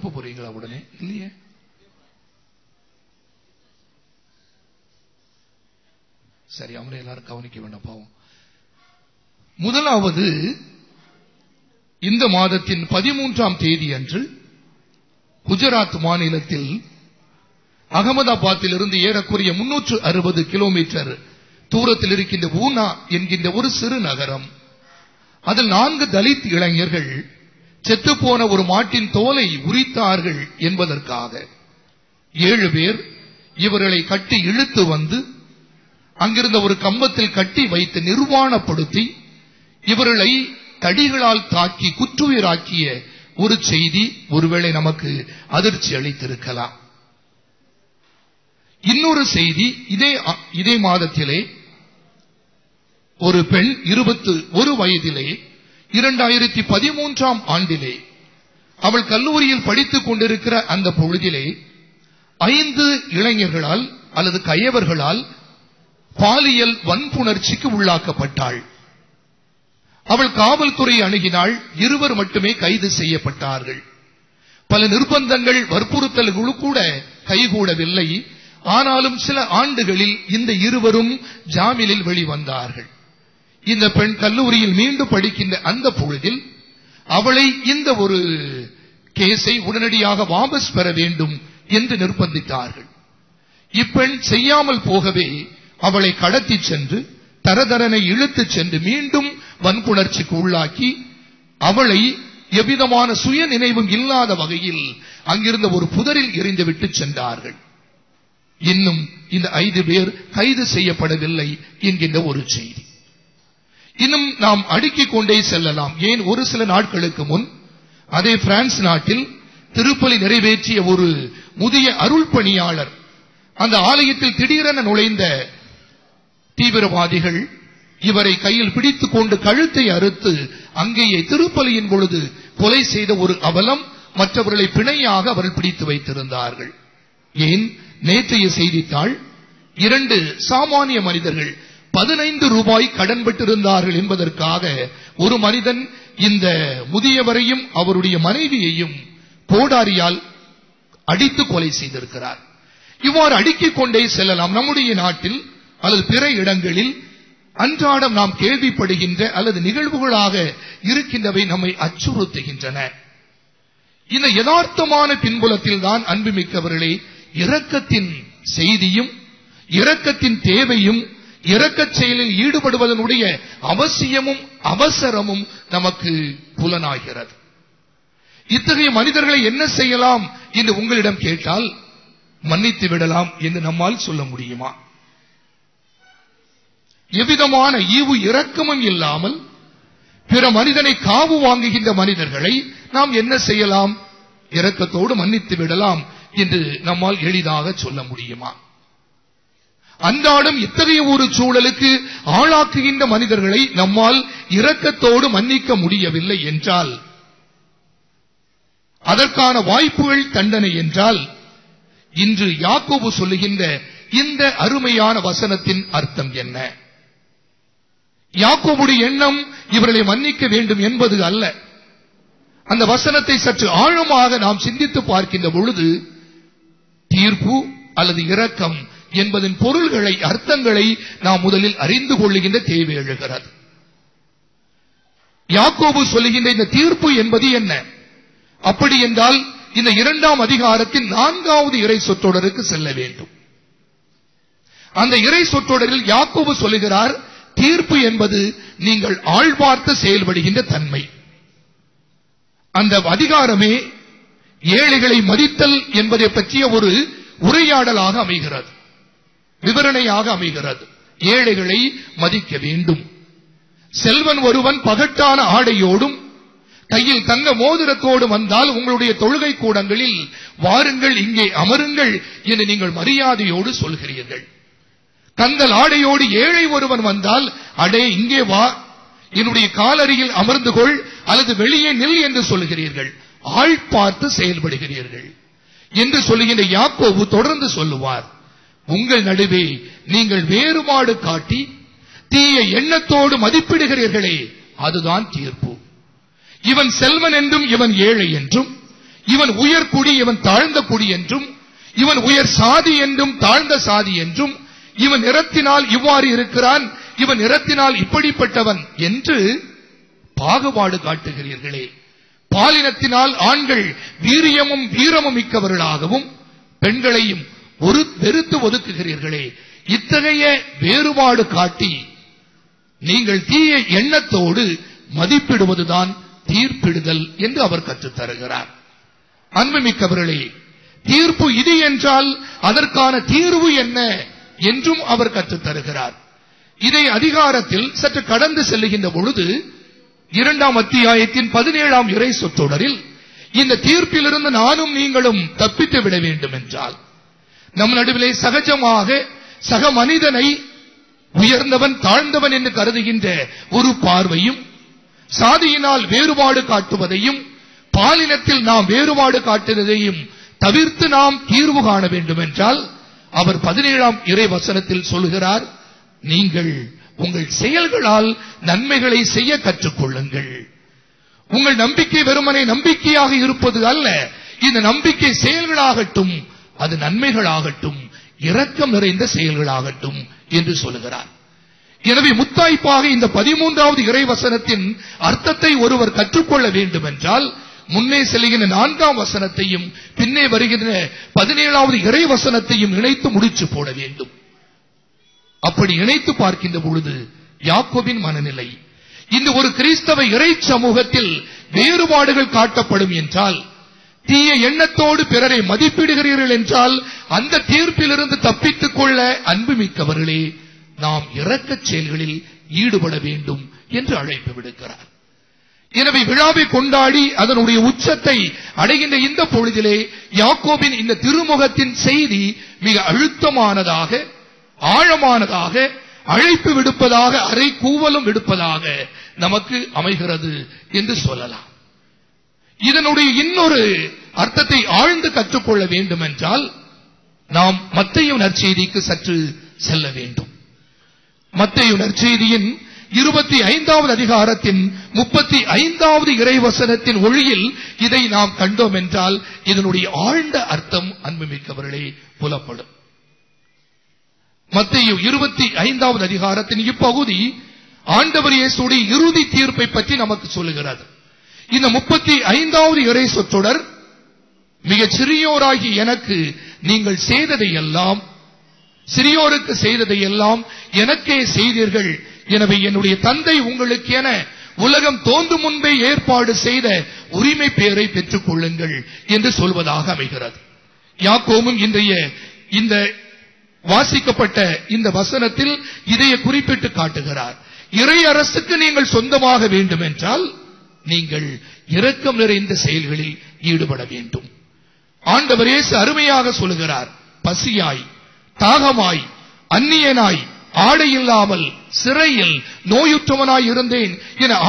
இப்ப போறீங்களா உடனே இல்லையே சரி அவனை எல்லாரும் கவனிக்க வேண்டாம் பாவம் முதலாவது இந்த மாதத்தின் பதிமூன்றாம் தேதி அன்று குஜராத் மாநிலத்தில் அகமதாபாத்தில் இருந்து ஏறக்குறைய முன்னூற்று அறுபது கிலோமீட்டர் தூரத்தில் இருக்கின்ற ஊனா என்கின்ற ஒரு சிறு நகரம் அதில் நான்கு தலித் இளைஞர்கள் செத்துப்போன ஒரு மாட்டின் தோலை உரித்தார்கள் என்பதற்காக ஏழு பேர் இவர்களை கட்டி இழுத்து வந்து அங்கிருந்த ஒரு கம்பத்தில் கட்டி வைத்து நிர்வாணப்படுத்தி இவர்களை தடிகளால் தாக்கி குற்றுயிராக்கிய ஒரு செய்தி ஒருவேளை நமக்கு அதிர்ச்சி அளித்திருக்கலாம் இன்னொரு செய்தி இதே இதே மாதத்திலே ஒரு பெண் இருபத்து ஒரு வயதிலே இரண்டாயிரத்தி பதிமூன்றாம் ஆண்டிலே அவள் கல்லூரியில் படித்துக் கொண்டிருக்கிற அந்த பொழுதிலே ஐந்து இளைஞர்களால் அல்லது கயவர்களால் பாலியல் வன்புணர்ச்சிக்கு உள்ளாக்கப்பட்டாள் அவள் காவல்துறை அணுகினாள் இருவர் மட்டுமே கைது செய்யப்பட்டார்கள் பல நிர்பந்தங்கள் வற்புறுத்தல்களும் கூட கைகூடவில்லை ஆனாலும் சில ஆண்டுகளில் இந்த இருவரும் ஜாமீனில் வெளிவந்தார்கள் இந்த பெண் கல்லூரியில் மீண்டும் படிக்கின்ற அந்த பொழுதில் அவளை இந்த ஒரு கேஸை உடனடியாக வாபஸ் பெற வேண்டும் என்று நிர்பந்தித்தார்கள் இப்பெண் செய்யாமல் போகவே அவளை கடத்தி சென்று தரதரனை இழுத்துச் சென்று மீண்டும் வன்புணர்ச்சிக்கு உள்ளாக்கி அவளை எவ்விதமான சுய நினைவும் இல்லாத வகையில் அங்கிருந்த ஒரு புதரில் எறிந்துவிட்டு சென்றார்கள் இன்னும் இந்த ஐந்து பேர் கைது செய்யப்படவில்லை என்கின்ற ஒரு செய்தி இன்னும் நாம் அடுக்கிக் கொண்டே செல்லலாம் ஏன் ஒரு சில நாட்களுக்கு முன் அதே பிரான்ஸ் நாட்டில் திருப்பலி நிறைவேற்றிய ஒரு முதிய அருள் பணியாளர் அந்த ஆலயத்தில் திடீரென நுழைந்த தீவிரவாதிகள் இவரை கையில் பிடித்துக் கொண்டு கழுத்தை அறுத்து அங்கேயே திருப்பலியின் பொழுது கொலை செய்த ஒரு அவலம் மற்றவர்களை பிணையாக அவர்கள் பிடித்து வைத்திருந்தார்கள் ஏன் நேற்றைய செய்தித்தாள் இரண்டு சாமானிய மனிதர்கள் பதினைந்து ரூபாய் கடன் பெற்றிருந்தார்கள் என்பதற்காக ஒரு மனிதன் இந்த முதியவரையும் அவருடைய மனைவியையும் கோடாரியால் அடித்து கொலை செய்திருக்கிறார் இவ்வாறு அடுக்கிக் கொண்டே செல்லலாம் நம்முடைய நாட்டில் அல்லது பிற இடங்களில் அன்றாடம் நாம் கேள்விப்படுகின்ற அல்லது நிகழ்வுகளாக இருக்கின்றவை நம்மை அச்சுறுத்துகின்றன இந்த யதார்த்தமான பின்புலத்தில் தான் அன்புமிக்கவர்களே இரக்கத்தின் செய்தியும் இரக்கத்தின் தேவையும் இரக்கச் செயலில் ஈடுபடுவதனுடைய அவசியமும் அவசரமும் நமக்கு புலனாகிறது இத்தகைய மனிதர்களை என்ன செய்யலாம் என்று உங்களிடம் கேட்டால் மன்னித்து விடலாம் என்று நம்மால் சொல்ல முடியுமா எவ்விதமான ஈவு இரக்கமும் இல்லாமல் பிற மனிதனை காவு வாங்குகின்ற மனிதர்களை நாம் என்ன செய்யலாம் இரக்கத்தோடு மன்னித்து விடலாம் என்று நம்மால் எளிதாக சொல்ல முடியுமா அன்றாடம் இத்தகைய ஒரு சூழலுக்கு ஆளாக்குகின்ற மனிதர்களை நம்மால் இரக்கத்தோடு மன்னிக்க முடியவில்லை என்றால் அதற்கான வாய்ப்புகள் தண்டனை என்றால் இன்று யாக்கோபு சொல்லுகின்ற இந்த அருமையான வசனத்தின் அர்த்தம் என்ன யாக்கோபுடைய எண்ணம் இவர்களை மன்னிக்க வேண்டும் என்பது அல்ல அந்த வசனத்தை சற்று ஆழமாக நாம் சிந்தித்து பார்க்கின்ற பொழுது தீர்ப்பு அல்லது இரக்கம் என்பதன் பொருள்களை அர்த்தங்களை நாம் முதலில் அறிந்து கொள்ளுகின்ற தேவை எழுகிறது யாக்கோபு சொல்லுகின்ற இந்த தீர்ப்பு என்பது என்ன அப்படி என்றால் இந்த இரண்டாம் அதிகாரத்தின் நான்காவது இறை சொற்றொடருக்கு செல்ல வேண்டும் அந்த இறை சொற்றொடரில் யாக்கோபு சொல்லுகிறார் தீர்ப்பு என்பது நீங்கள் ஆழ்வார்த்து செயல்படுகின்ற தன்மை அந்த அதிகாரமே ஏழைகளை மதித்தல் என்பதை பற்றிய ஒரு உரையாடலாக அமைகிறது விவரணையாக அமைகிறது ஏழைகளை மதிக்க வேண்டும் செல்வன் ஒருவன் பகட்டான ஆடையோடும் கையில் தங்க மோதிரத்தோடு வந்தால் உங்களுடைய தொழுகை கூடங்களில் வாருங்கள் இங்கே அமருங்கள் என்று நீங்கள் மரியாதையோடு சொல்கிறீர்கள் தங்கள் ஆடையோடு ஏழை ஒருவன் வந்தால் அடே இங்கே வா என்னுடைய காலருகில் அமர்ந்து கொள் அல்லது வெளியே நில் என்று சொல்கிறீர்கள் ஆள் பார்த்து செயல்படுகிறீர்கள் என்று சொல்லுகின்ற யாக்கோவு தொடர்ந்து சொல்லுவார் உங்கள் நடுவே நீங்கள் வேறுபாடு காட்டி தீய எண்ணத்தோடு மதிப்பிடுகிறீர்களே அதுதான் தீர்ப்பு இவன் செல்வன் என்றும் இவன் ஏழை என்றும் இவன் உயர் குடி இவன் தாழ்ந்த குடி என்றும் இவன் உயர் சாதி என்றும் தாழ்ந்த சாதி என்றும் இவன் நிறத்தினால் இவ்வாறு இருக்கிறான் இவன் நிறத்தினால் இப்படிப்பட்டவன் என்று பாகுபாடு காட்டுகிறீர்களே பாலினத்தினால் ஆண்கள் வீரியமும் வீரமும் மிக்கவர்களாகவும் பெண்களையும் ஒரு வெறுத்து ஒதுக்குகிறீர்களே இத்தகைய வேறுபாடு காட்டி நீங்கள் தீய எண்ணத்தோடு மதிப்பிடுவதுதான் தீர்ப்பிடுதல் என்று அவர் கற்றுத் தருகிறார் அன்புமிக்கவர்களே தீர்ப்பு இது என்றால் அதற்கான தீர்வு என்ன என்றும் அவர் கற்றுத் தருகிறார் இதை அதிகாரத்தில் சற்று கடந்து செல்லுகின்ற பொழுது இரண்டாம் அத்தியாயத்தின் பதினேழாம் இறை சொற்றொடரில் இந்த தீர்ப்பிலிருந்து நானும் நீங்களும் தப்பித்து விட வேண்டும் என்றால் நம் நடுவிலே சகஜமாக சக மனிதனை உயர்ந்தவன் தாழ்ந்தவன் என்று கருதுகின்ற ஒரு பார்வையும் சாதியினால் வேறுபாடு காட்டுவதையும் பாலினத்தில் நாம் வேறுபாடு காட்டுவதையும் தவிர்த்து நாம் தீர்வு காண வேண்டும் என்றால் அவர் பதினேழாம் இறை வசனத்தில் சொல்கிறார் நீங்கள் உங்கள் செயல்களால் நன்மைகளை செய்ய கற்றுக்கொள்ளுங்கள் உங்கள் நம்பிக்கை வெறுமனே நம்பிக்கையாக இருப்பது அல்ல இந்த நம்பிக்கை செயல்களாகட்டும் அது நன்மைகளாகட்டும் இரக்கம் நிறைந்த செயல்களாகட்டும் என்று சொல்லுகிறார் எனவே முத்தாய்ப்பாக இந்த பதிமூன்றாவது இறைவசனத்தின் அர்த்தத்தை ஒருவர் கற்றுக்கொள்ள வேண்டும் என்றால் முன்னே செல்கின்ற நான்காம் வசனத்தையும் பின்னே வருகின்ற பதினேழாவது இறைவசனத்தையும் இணைத்து முடிச்சு போட வேண்டும் அப்படி இணைத்து பார்க்கின்ற பொழுது யாக்கோபின் மனநிலை இந்த ஒரு கிறிஸ்தவ இறை சமூகத்தில் வேறுபாடுகள் காட்டப்படும் என்றால் தீய எண்ணத்தோடு பிறரை மதிப்பிடுகிறீர்கள் என்றால் அந்த தீர்ப்பிலிருந்து தப்பித்துக் கொள்ள அன்புமிக்கவர்களே நாம் இரக்கச் செயல்களில் ஈடுபட வேண்டும் என்று அழைப்பு விடுக்கிறார் எனவே விழாவை கொண்டாடி அதனுடைய உச்சத்தை அடைகின்ற இந்த பொழுதிலே யாக்கோபின் இந்த திருமுகத்தின் செய்தி மிக அழுத்தமானதாக ஆழமானதாக அழைப்பு விடுப்பதாக அரை கூவலும் விடுப்பதாக நமக்கு அமைகிறது என்று சொல்லலாம் இதனுடைய இன்னொரு அர்த்தத்தை ஆழ்ந்து கற்றுக்கொள்ள வேண்டும் என்றால் நாம் மத்தைய நற்செய்திக்கு சற்று செல்ல வேண்டும் மத்தைய நற்செய்தியின் இருபத்தி ஐந்தாவது அதிகாரத்தின் முப்பத்தி ஐந்தாவது இறைவசனத்தின் ஒளியில் இதை நாம் கண்டோம் என்றால் இதனுடைய ஆழ்ந்த அர்த்தம் அன்புமிக்கவர்களே புலப்படும் மத்திய இருபத்தி ஐந்தாவது அதிகாரத்தின் இப்பகுதி ஆண்டவர் இயேசுடைய இறுதி தீர்ப்பை பற்றி நமக்கு சொல்லுகிறது இந்த முப்பத்தி ஐந்தாவது இறை சொற்றொடர் மிகச் சிறியோராகி எனக்கு நீங்கள் செய்ததை எல்லாம் சிறியோருக்கு செய்ததை எல்லாம் எனக்கே செய்தீர்கள் எனவே என்னுடைய தந்தை உங்களுக்கு என உலகம் தோன்றும் முன்பே ஏற்பாடு செய்த உரிமை பெயரை பெற்றுக் கொள்ளுங்கள் என்று சொல்வதாக அமைகிறது யாக்கோமும் இன்றைய இந்த வாசிக்கப்பட்ட இந்த வசனத்தில் இதைய குறிப்பிட்டு காட்டுகிறார் இறை அரசுக்கு நீங்கள் சொந்தமாக வேண்டும் என்றால் நீங்கள் இரக்கம் நிறைந்த செயல்களில் ஈடுபட வேண்டும் ஆண்டவர் இயேசு அருமையாக சொல்லுகிறார் பசியாய் தாகமாய் அந்நியனாய் ஆடை இல்லாமல் சிறையில் நோயுற்றவனாய் இருந்தேன் என